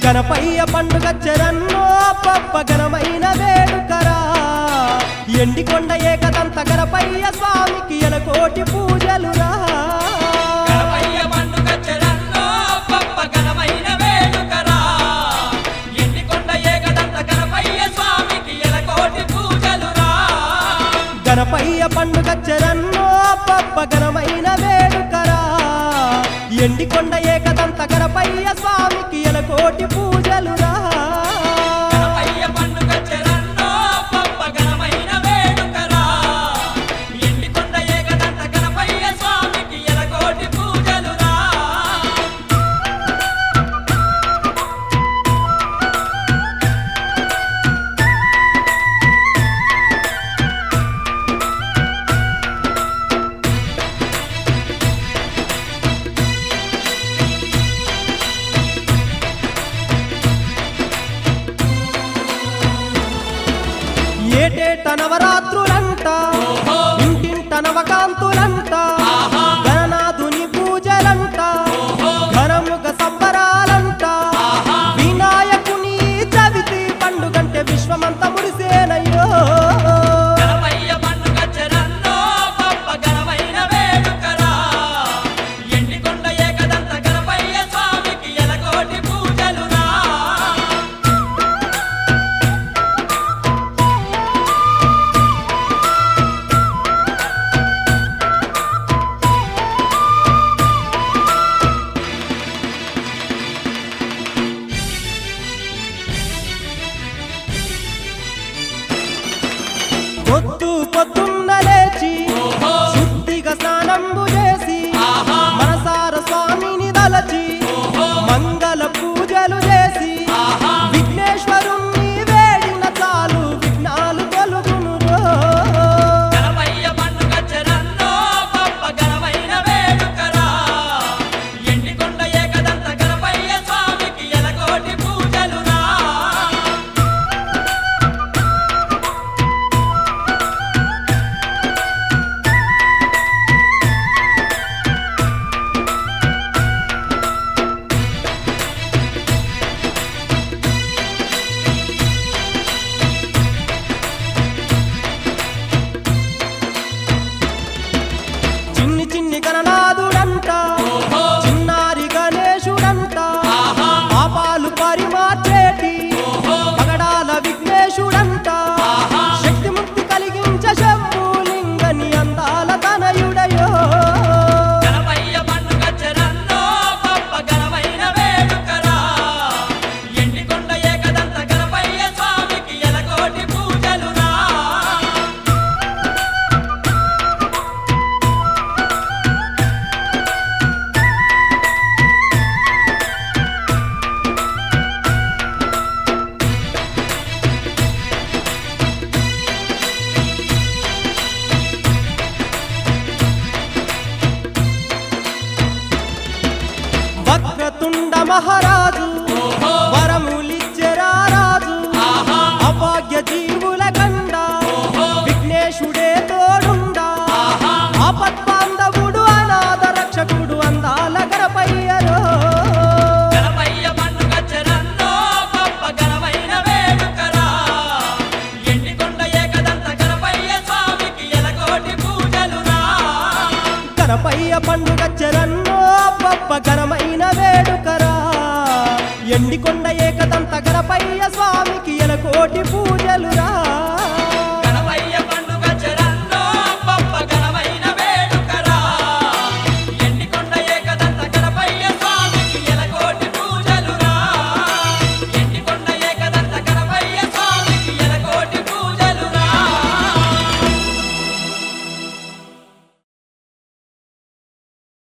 గణపయ్య పండుగ చెరన్నో పప్ప ఘనమైన వేడుకరా ఎండికొండ ఏకదంత గణపయ్య స్వామికి ఎలకోటి పూజలురా గణపయ్య పండుగ చెరన్నో పప్ప ఘనమైన వేడుకరా ఎండికొండ ఏకదంత గణపయ్య స్వామికి ఎలకోటి పూజలురా గణపయ్య పండుగ చెరన్నో పప్ప ఘనమైన వేడుకరా ఎండికొండ ఏకదంత గణపయ్య స్వామికి ఎలకోటి పూజలురా గణపయ్య పండుగ చెరన్నో పప్ప ఘనమైన వేడుకరా ఎండికొండ ఏకదంత గణపయ్య స్వామికి ఎలకోటి పూజలురా ఏటేట నవరాత్రులంట ఇంటింట నవకాంతులంట గణనాథుని పూజలంట ఘనముగ సంబరాలంట వినాయకుని చవితి పండుగంటే విశ్వమంత మురిసేనయ్యో గణపయ్య పండుగ చెరన్నో పప్ప ఘనమైన వేడుకరా ఎండికొండ ఏకదంత గణపయ్య స్వామికి ఎలకోటి పూజలురా పొద్దు పొద్దున్న లేచి శుద్ధిగా స్నానంబు చేసి మనసార స్వామిని దలచి మంగళ పూజలు చేసి విఘ్నేశ్వరుణ్ణి వేడిన చాలు విఘ్నాలు తొలుగును గణపయ్య పండుగ చెరన్నో పప్ప ఘనమైన వేడుకరా ఎండికొండ ఏకదంత గణపయ్య స్వామికి ఎలకోటి పూజలురా చిన్ని చిన్ని గణనాథుడంట చిన్నారి గణేశుడంట పాపాలు పరిమార్చేటి పగడాల విఘ్నేశుడంట శక్తిముక్తి కలిగించ శంభులింగని అందాల తనయుడయో గణపయ్య పండుగ చెరన్నో పప్ప ఘనమైన వేడుకరా ఎండికొండ ఏకదంత గణపయ్య స్వామికి ఎలకోటి పూజలురా వక్రతుండ మహారాజు వరములిచ్చెరా రాజు అభాగ్య జీవుల కండ విఘ్నేశుడే తోడుండా ఆపత్బాంధవుడు అనాథ రక్షకుడు అందాల గణపయ్యరో గణపయ్య పండుగ చెరన్నో పప్ప ఘనమైన వేడుకరా ఎండికొండ ఏకదంత గణపయ్య స్వామికి ఎలకోటి పూజలురా గణపయ్య పండుగ చెరన్నో పప్ప ఘనమైన వేడుకరా ఎండికొండ ఏకదంత గణపయ్య స్వామి